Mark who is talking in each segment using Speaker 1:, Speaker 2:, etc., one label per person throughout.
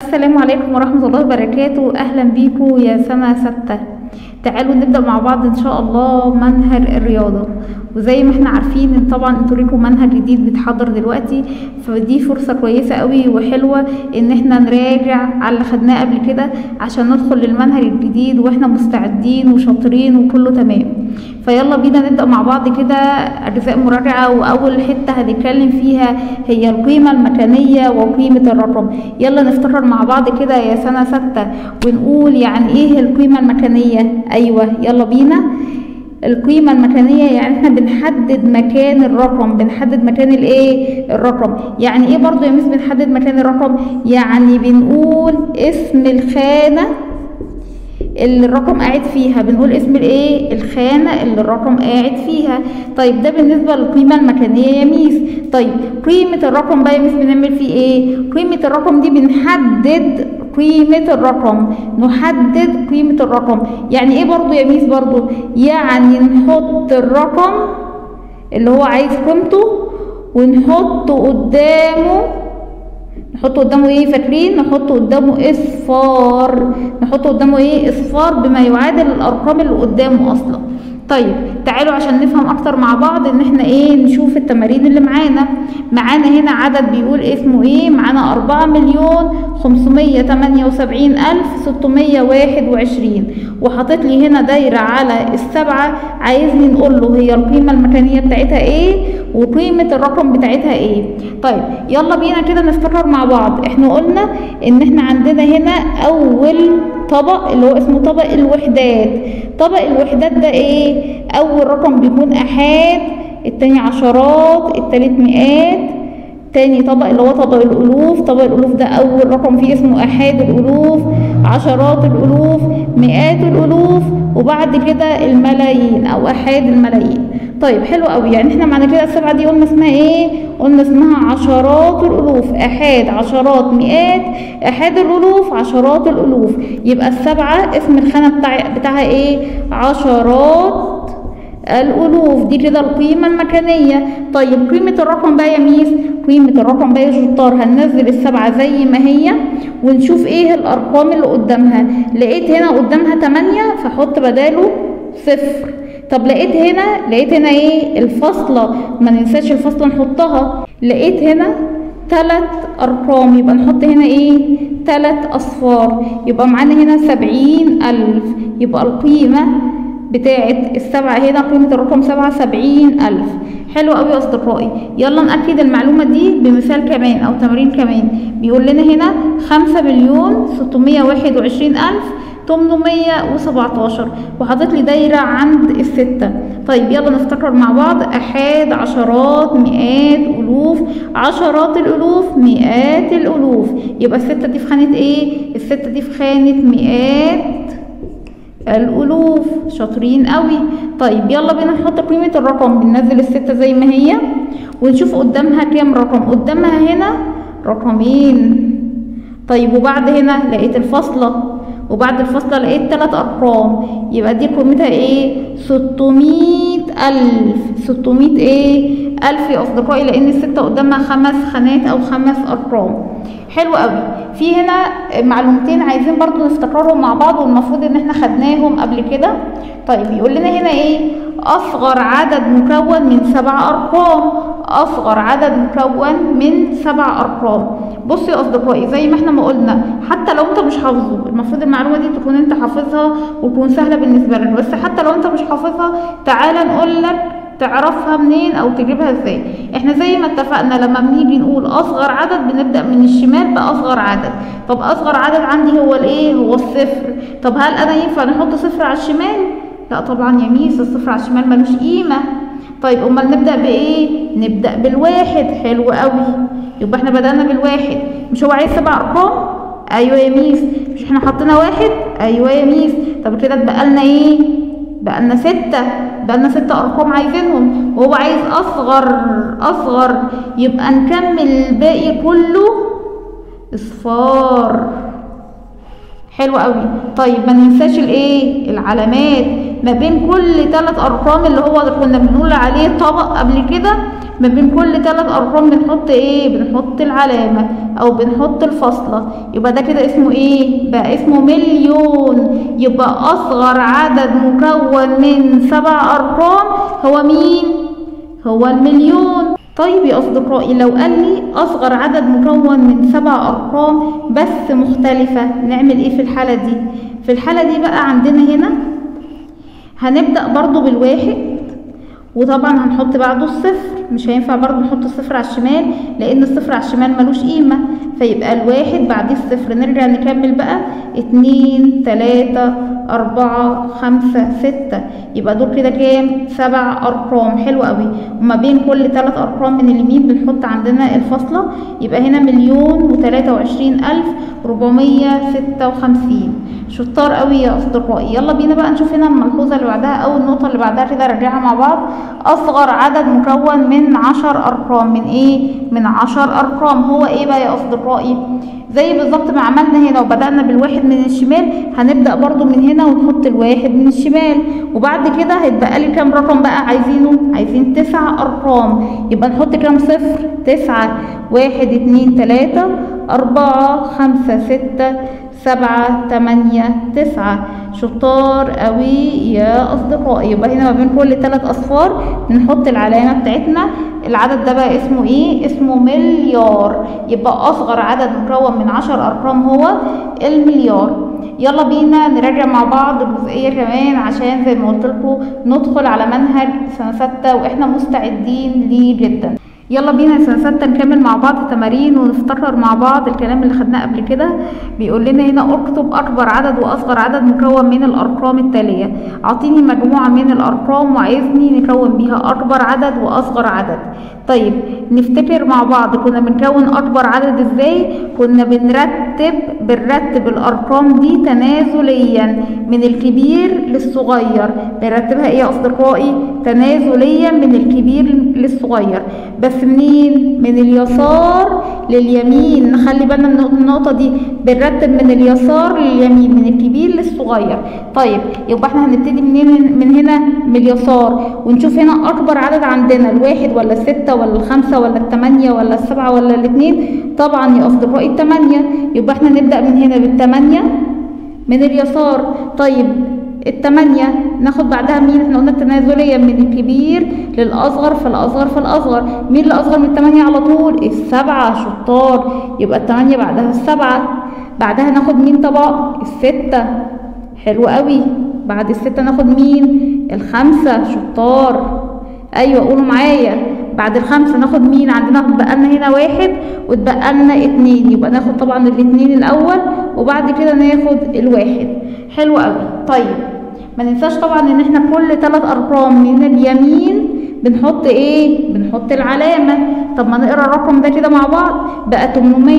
Speaker 1: السلام عليكم ورحمة الله وبركاته أهلا بيكم يا سنة ستة تعالوا نبدأ مع بعض إن شاء الله منهج الرياضة وزي ما احنا عارفين ان طبعا انتوا ليكم منهج جديد بيتحضر دلوقتي فدي فرصة كويسة قوي وحلوة ان احنا نراجع على اللي خدناه قبل كده عشان ندخل للمنهج الجديد واحنا مستعدين وشاطرين وكله تمام فيلا بينا نبدأ مع بعض كده أجزاء مراجعة وأول حتة هنتكلم فيها هي القيمة المكانية وقيمة الرقم يلا نفتكر مع بعض كده يا سنة ستة ونقول يعني إيه القيمة المكانية أيوة يلا بينا القيمة المكانية يعني احنا بنحدد مكان الرقم بنحدد مكان الايه الرقم يعني ايه برضو يا مس بنحدد مكان الرقم يعني بنقول اسم الخانة اللي الرقم قاعد فيها بنقول اسم الايه الخانه اللي الرقم قاعد فيها طيب ده بالنسبه للقيمه المكانيه يا ميس طيب قيمه الرقم بقى يا ميس بنعمل فيه ايه قيمه الرقم دي بنحدد قيمة الرقم نحدد قيمة الرقم يعني ايه برضو يا ميس برضو يعني نحط الرقم اللي هو عايز قيمته ونحط قدامه نحط قدامه ايه فاكرين نحط قدامه اصفار نحط قدامه ايه اصفار بما يعادل الارقام اللي قدامه اصلا طيب تعالوا عشان نفهم اكتر مع بعض ان احنا ايه نشوف التمارين اللي معانا معانا هنا عدد بيقول اسمه ايه معانا اربعة مليون خمسمية تمانية وسبعين الف ستمية واحد وعشرين وحاطط لي هنا دايرة على السبعة عايزني نقول له هي القيمة المكانية بتاعتها ايه وقيمة الرقم بتاعتها ايه طيب يلا بينا كده نفتكر مع بعض احنا قلنا ان احنا عندنا هنا اول طبق اللي هو اسمه طبق الوحدات طبق الوحدات ده ايه اول رقم بيكون احاد التاني عشرات التالت مئات تاني طبق اللي هو طبق الالوف طبق الالوف ده اول رقم فيه اسمه احاد الالوف عشرات الالوف مئات الالوف وبعد كده الملايين او احاد الملايين طيب حلو قوي يعني احنا معنى كده السبعه دي قلنا اسمها ايه قلنا اسمها عشرات الالوف احاد عشرات مئات احاد الالوف عشرات الالوف يبقى السبعه اسم الخانه بتاع بتاعها ايه عشرات الالوف دي كده القيمه المكانيه طيب قيمه الرقم بقى يا ميس قيمه الرقم بقى يا شطار هننزل السبعه زي ما هي ونشوف ايه الارقام اللي قدامها لقيت هنا قدامها 8 فحط بداله صفر طب لقيت هنا لقيت هنا ايه الفاصله ما ننساش الفاصله نحطها لقيت هنا ثلاث ارقام يبقى نحط هنا ايه ثلاث اصفار يبقى معانا هنا سبعين الف يبقى القيمه بتاعت السبعة هنا قيمة الرقم سبعة سبعين ألف حلو أوي يا أصدقائي يلا نأكد المعلومة دي بمثال كمان أو تمرين كمان بيقول لنا هنا خمسة مليون ستمية واحد وعشرين ألف تمنمية وسبعتاشر وحاطط لي دايرة عند الستة طيب يلا نفتكر مع بعض أحاد عشرات مئات ألوف عشرات الألوف مئات الألوف يبقى الستة دي في خانة إيه؟ الستة دي في خانة مئات الألوف شاطرين قوي طيب يلا بينا نحط قيمة الرقم بننزل الستة زي ما هي ونشوف قدامها كام رقم قدامها هنا رقمين طيب وبعد هنا لقيت الفاصلة وبعد الفاصلة لقيت تلات أرقام يبقى دي قيمتها ايه ستمية ألف ستمية ايه ألف يا أصدقائي لأن الستة قدامها خمس خانات أو خمس أرقام حلو قوي في هنا معلومتين عايزين برضو نفتكرهم مع بعض والمفروض ان احنا خدناهم قبل كده طيب يقول لنا هنا ايه اصغر عدد مكون من سبع ارقام اصغر عدد مكون من سبع ارقام بصوا يا اصدقائي زي ما احنا ما قلنا حتى لو انت مش حافظه المفروض المعلومه دي تكون انت حافظها وتكون سهله بالنسبه لك بس حتى لو انت مش حافظها تعالى نقول لك تعرفها منين او تجيبها ازاي احنا زي ما اتفقنا لما بنيجي نقول اصغر عدد بنبدا من الشمال باصغر عدد طب اصغر عدد عندي هو الايه هو الصفر طب هل انا ينفع نحط صفر على الشمال لا طبعا يا ميس الصفر على الشمال ملوش قيمه طيب امال نبدا بايه نبدا بالواحد حلو قوي يبقى احنا بدانا بالواحد مش هو عايز سبع ارقام ايوه يا ميس مش احنا حطينا واحد ايوه يا ميس طب كده اتبقى لنا ايه بقى لنا ستة بقى لنا ستة أرقام عايزينهم وهو عايز أصغر أصغر يبقى نكمل الباقي كله إصفار حلو قوي طيب ما ننساش الايه العلامات ما بين كل ثلاث ارقام اللي هو كنا بنقول عليه طبق قبل كده ما بين كل ثلاث ارقام بنحط ايه بنحط العلامة او بنحط الفاصلة يبقى ده كده اسمه ايه بقى اسمه مليون يبقى اصغر عدد مكون من سبع ارقام هو مين هو المليون طيب يا أصدقائي لو قال لي أصغر عدد مكون من سبع أرقام بس مختلفة نعمل إيه في الحالة دي؟ في الحالة دي بقى عندنا هنا هنبدأ برضو بالواحد وطبعا هنحط بعده الصفر مش هينفع برضو نحط الصفر على الشمال لأن الصفر على الشمال ملوش قيمة فيبقى الواحد بعديه الصفر نرجع نكمل بقى اتنين تلاتة أربعة خمسة ستة يبقى دول كده كام؟ سبع أرقام حلو قوي وما بين كل تلات أرقام من اليمين بنحط عندنا الفاصلة يبقى هنا مليون وتلاتة وعشرين ألف ربعمية ستة وخمسين شطار قوي يا أصدقائي يلا بينا بقى نشوف هنا الملحوظة اللي بعدها أو النقطة اللي بعدها كده نراجعها مع بعض أصغر عدد مكون من عشر أرقام من إيه؟ من عشر أرقام هو إيه بقى يا أصدقائي؟ زي بالظبط ما عملنا هنا وبدأنا بالواحد من الشمال هنبدأ برضو من هنا ونحط الواحد من الشمال وبعد كده هيتبقى لي كام رقم بقى عايزينه عايزين تسع أرقام يبقى نحط كام صفر تسعة واحد اتنين تلاتة أربعة خمسة ستة سبعة تمانية تسعة شطار قوي يا أصدقائي يبقى هنا ما بين كل تلات أصفار بنحط العلامة بتاعتنا العدد ده بقى اسمه ايه اسمه مليار يبقى أصغر عدد مكون من عشر أرقام هو المليار يلا بينا نراجع مع بعض الجزئية كمان عشان زي ما قلت لكم ندخل على منهج سنة ستة واحنا مستعدين ليه جدا يلا بينا سنة ستة نكمل مع بعض التمارين ونفتكر مع بعض الكلام اللي خدناه قبل كده بيقول لنا هنا اكتب اكبر عدد واصغر عدد مكون من الارقام التالية اعطيني مجموعة من الارقام وعايزني نكون بيها اكبر عدد واصغر عدد طيب نفتكر مع بعض كنا بنكون اكبر عدد ازاي كنا بنرتب بنرتب الارقام دي تنازليا من الكبير للصغير بنرتبها ايه يا اصدقائي تنازليا من الكبير للصغير بس منين من اليسار لليمين نخلي بالنا من النقطة دي بنرتب من اليسار لليمين من الكبير للصغير طيب يبقى احنا هنبتدي منين من هنا من اليسار ونشوف هنا اكبر عدد عندنا الواحد ولا الستة ولا الخمسة ولا التمانية ولا السبعة ولا الاتنين طبعا يا اصدقائي التمانية يبقى احنا نبدأ من هنا بالتمانية من اليسار طيب التمانية ناخد بعدها مين احنا قلنا التنازلية من الكبير للأصغر فالأصغر فالأصغر مين اللي أصغر من التمانية على طول السبعة شطار يبقى التمانية بعدها السبعة بعدها ناخد مين طبعا الستة حلو قوي بعد الستة ناخد مين الخمسة شطار أيوة قولوا معايا بعد الخمسة ناخد مين عندنا اتبقى لنا هنا واحد واتبقى لنا اتنين يبقى ناخد طبعا الاتنين الأول وبعد كده ناخد الواحد حلو قوي طيب ما ننساش طبعا ان احنا كل ثلاث ارقام من اليمين بنحط ايه بنحط العلامة طب ما نقرا الرقم ده كده مع بعض بقى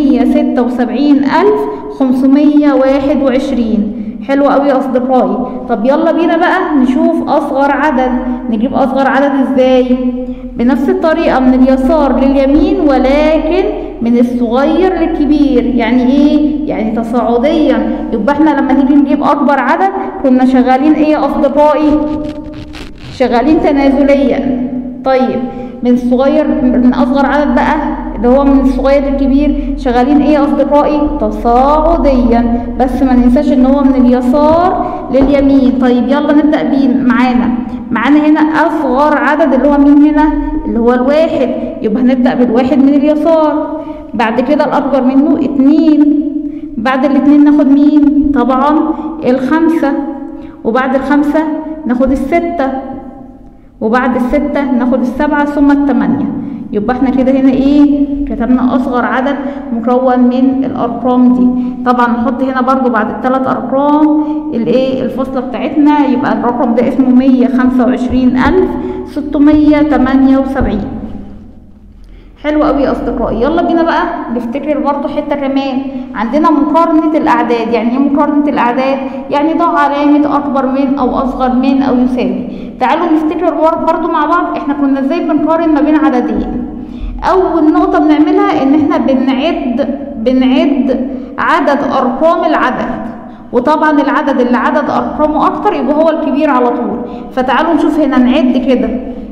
Speaker 1: 876521 حلو قوي يا اصدقائي طب يلا بينا بقى نشوف اصغر عدد نجيب اصغر عدد ازاي بنفس الطريقة من اليسار لليمين ولكن من الصغير للكبير يعني ايه يعني تصاعديا يبقى احنا لما نيجي نجيب اكبر عدد كنا شغالين ايه يا اصدقائي شغالين تنازليا طيب من الصغير من اصغر عدد بقى اللي هو من الصغير للكبير شغالين ايه يا اصدقائي تصاعديا بس ما ننساش ان هو من اليسار لليمين طيب يلا نبدا بيه معانا معانا هنا اصغر عدد اللي هو مين هنا اللي هو الواحد يبقى هنبدا بالواحد من اليسار بعد كده الاكبر منه اتنين بعد الاتنين ناخد مين طبعا الخمسة وبعد الخمسة ناخد الستة وبعد الستة ناخد السبعة ثم التمانية يبقى احنا كده هنا ايه كتبنا اصغر عدد مكون من الارقام دي طبعا نحط هنا برضو بعد الثلاث ارقام الايه الفاصله بتاعتنا يبقى الرقم ده اسمه مية خمسة وعشرين الف ستمية تمانية وسبعين حلو قوي يا اصدقائي يلا بينا بقى نفتكر برضو حته كمان عندنا مقارنه الاعداد يعني ايه مقارنه الاعداد يعني ضع علامه اكبر من او اصغر من او يساوي تعالوا نفتكر برضو مع بعض احنا كنا ازاي بنقارن ما بين عددين اول نقطه بنعملها ان احنا بنعد بنعد عدد ارقام العدد وطبعا العدد اللي عدد ارقامه اكتر يبقى هو الكبير على طول فتعالوا نشوف هنا نعد كده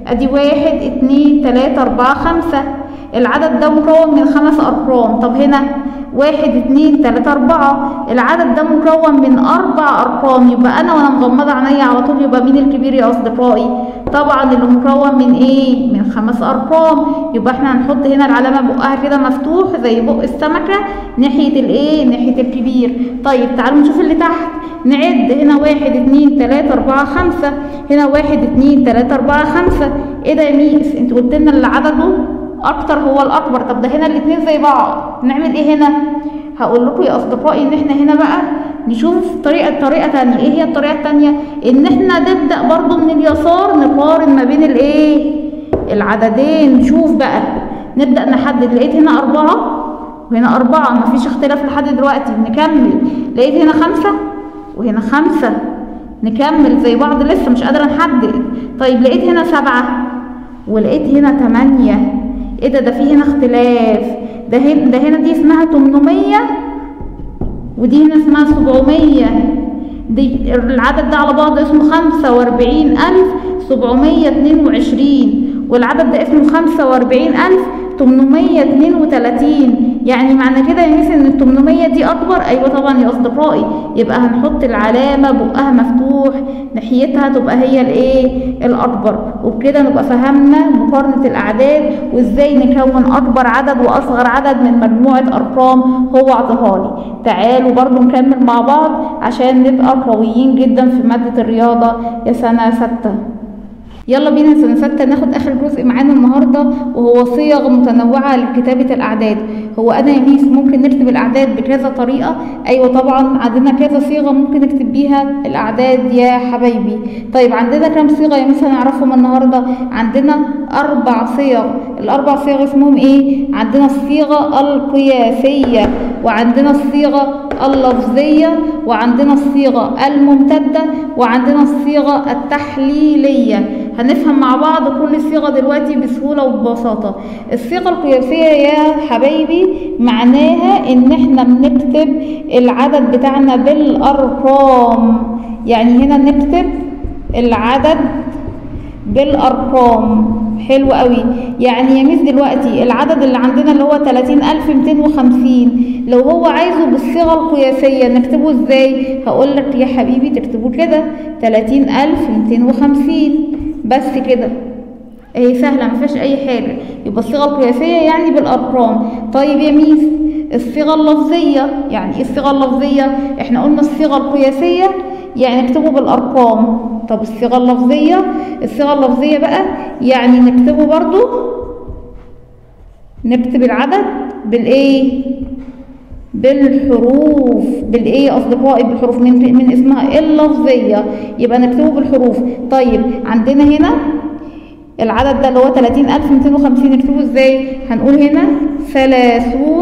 Speaker 1: ادي واحد اتنين تلاتة اربعة خمسة العدد ده مكون من خمس ارقام طب هنا واحد اتنين تلاتة اربعة العدد ده مكون من اربع ارقام يبقى انا وانا مغمضة عينيا على طول يبقى مين الكبير يا اصدقائي طبعا اللي مكون من ايه من خمس ارقام يبقى احنا هنحط هنا العلامة بقها كده مفتوح زي بق السمكة ناحية الايه ناحية الكبير طيب تعالوا نشوف اللي تحت نعد هنا واحد اتنين تلاتة اربعة خمسة هنا واحد اتنين تلاتة اربعة خمسة ايه ده يا ميس انت قلت لنا اللي عدده اكتر هو الاكبر طب ده هنا الاتنين زي بعض نعمل ايه هنا هقول لكم يا اصدقائي ان احنا هنا بقى نشوف طريقه طريقه تانية ايه هي الطريقه التانية ان احنا نبدا برضو من اليسار نقارن ما بين الايه العددين نشوف بقى نبدا نحدد لقيت هنا اربعه وهنا اربعه مفيش اختلاف لحد دلوقتي نكمل لقيت هنا خمسه وهنا خمسه نكمل زي بعض لسه مش قادره نحدد طيب لقيت هنا سبعه ولقيت هنا تمانية ايه ده ده في هنا اختلاف ده هنا ده هنا دي اسمها 800 ودي هنا اسمها 700 دي العدد ده على بعض اسمه 45722 والعدد ده اسمه 45832 يعني معنى كده يا ميس ان ال 800 دي اكبر ايوه طبعا يا اصدقائي يبقى هنحط العلامه بقها مفتوح ناحيتها تبقى هي الايه الاكبر وبكده نبقى فهمنا مقارنه الاعداد وازاي نكون اكبر عدد واصغر عدد من مجموعه ارقام هو عطاها لي تعالوا برضو نكمل مع بعض عشان نبقى قويين جدا في ماده الرياضه يا سنه سته يلا بينا سنة ستة ناخد آخر جزء معانا النهاردة وهو صيغ متنوعة لكتابة الأعداد هو أنا يا ميس ممكن نكتب الأعداد بكذا طريقة أيوة طبعا عندنا كذا صيغة ممكن نكتب بيها الأعداد يا حبايبي طيب عندنا كام صيغة يا ميس هنعرفهم النهاردة عندنا أربع صيغ الأربع صيغ اسمهم إيه عندنا الصيغة القياسية وعندنا الصيغة اللفظية وعندنا الصيغة الممتدة وعندنا الصيغة التحليلية هنفهم مع بعض كل صيغة دلوقتي بسهولة وببساطة الصيغة القياسية يا حبايبي معناها ان احنا بنكتب العدد بتاعنا بالارقام يعني هنا نكتب العدد بالارقام حلو قوي يعني يا ميس دلوقتي العدد اللي عندنا اللي هو 30250 لو هو عايزه بالصيغه القياسيه نكتبه ازاي هقول لك يا حبيبي تكتبه كده 30250 بس كده هي سهله ما فيهاش اي حاجه يبقى الصيغه القياسيه يعني بالارقام طيب يا ميس الصيغه اللفظيه يعني ايه الصيغه اللفظيه احنا قلنا الصيغه القياسيه يعني نكتبه بالارقام طب الصيغه اللفظيه الصيغه اللفظيه بقى يعني نكتبه برضو نكتب العدد بالايه بالحروف بالايه يا اصدقائي بالحروف من من اسمها اللفظيه يبقى نكتبه بالحروف طيب عندنا هنا العدد ده اللي هو 30250 نكتبه ازاي هنقول هنا ثلاثون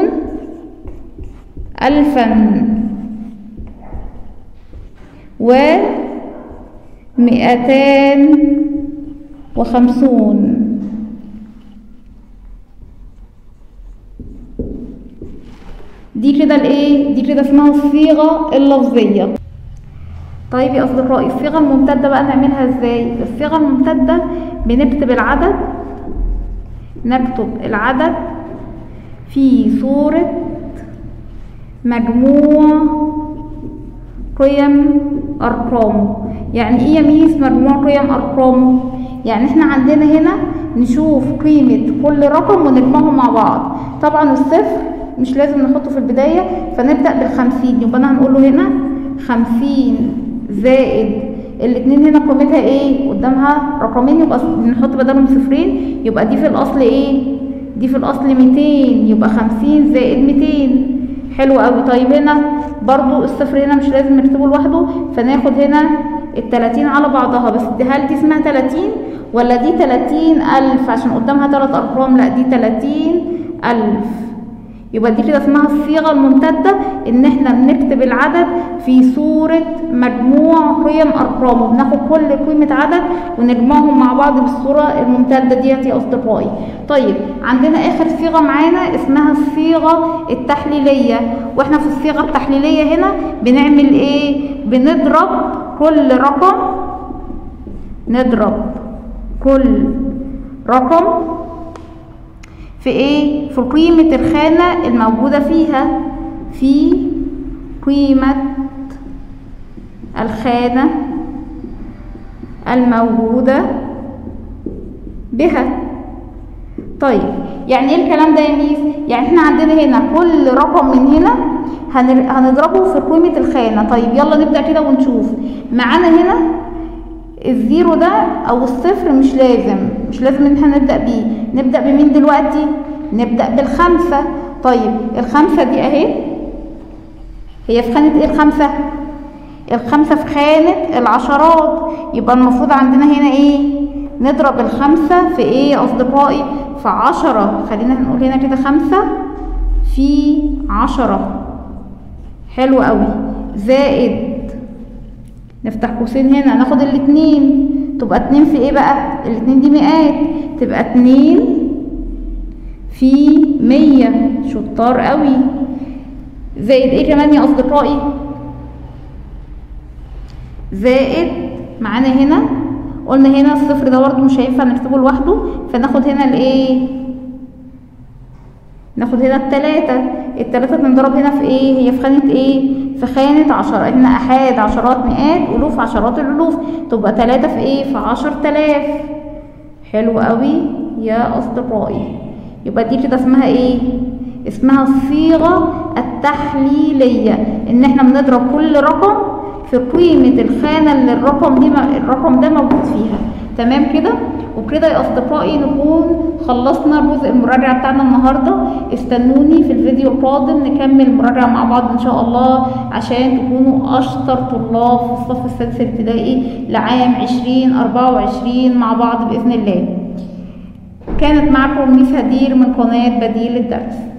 Speaker 1: الفا و مئتان وخمسون دي كده الايه دي كده اسمها الصيغه اللفظيه طيب يا اصدقائي الصيغه الممتده بقى نعملها ازاي الصيغه الممتده بنكتب العدد نكتب العدد في صوره مجموع قيم ارقامه يعني ايه يا ميس مجموع قيم ارقامه يعني احنا عندنا هنا نشوف قيمة كل رقم ونجمعهم مع بعض طبعا الصفر مش لازم نحطه في البداية فنبدأ بالخمسين يبقى انا هنقول له هنا خمسين زائد الاتنين هنا قيمتها ايه قدامها رقمين يبقى نحط بدلهم صفرين يبقى دي في الاصل ايه دي في الاصل 200 يبقى خمسين زائد 200 حلو قوي طيب هنا برضو الصفر هنا مش لازم نكتبه لوحده فناخد هنا التلاتين على بعضها بس دي هل دي اسمها تلاتين ولا دي تلاتين ألف عشان قدامها تلات أرقام لا دي تلاتين ألف يبقى دي كده اسمها الصيغة الممتدة إن احنا بنكتب العدد في صورة مجموع قيم أرقامه بناخد كل قيمة عدد ونجمعهم مع بعض بالصورة الممتدة ديت يا أصدقائي طيب عندنا آخر صيغة معانا اسمها الصيغة التحليلية واحنا في الصيغة التحليلية هنا بنعمل ايه بنضرب كل رقم نضرب كل رقم في ايه في قيمة الخانة الموجودة فيها في قيمة الخانة الموجودة بها طيب يعني ايه الكلام ده يا ميس يعني احنا عندنا هنا كل رقم من هنا هنر- هنضربه في قيمة الخانة طيب يلا نبدأ كده ونشوف معانا هنا الزيرو ده او الصفر مش لازم مش لازم ان احنا نبدأ بيه نبدأ بمين دلوقتي نبدأ بالخمسة طيب الخمسة دي اهي هي في خانة ايه الخمسة الخمسة في خانة العشرات يبقى المفروض عندنا هنا ايه نضرب الخمسة في ايه يا اصدقائي في عشرة خلينا نقول هنا كده خمسة في عشرة حلو قوي زائد نفتح قوسين هنا ناخد الاتنين تبقى اتنين في ايه بقى الاتنين دي مئات تبقى اتنين في مية شطار قوي زائد ايه كمان يا اصدقائي زائد معانا هنا قلنا هنا الصفر ده برضه مش هينفع نكتبه لوحده فناخد هنا الايه ناخد هنا التلاتة التلاتة بنضرب هنا في ايه هي في خانة ايه في خانة عشرة هنا احاد عشرات مئات الوف عشرات الالوف تبقى تلاتة في ايه في عشر تلاف حلو قوي يا اصدقائي يبقى دي كده اسمها ايه اسمها الصيغة التحليلية ان احنا بنضرب كل رقم في قيمة الخانة اللي الرقم دي الرقم ده موجود فيها تمام كده وبكده يا اصدقائي نكون خلصنا جزء المراجعة بتاعنا النهاردة استنوني في الفيديو القادم نكمل المراجعة مع بعض ان شاء الله عشان تكونوا اشطر طلاب في الصف السادس الابتدائي لعام عشرين اربعة وعشرين مع بعض باذن الله كانت معكم ميس هدير من قناة بديل الدرس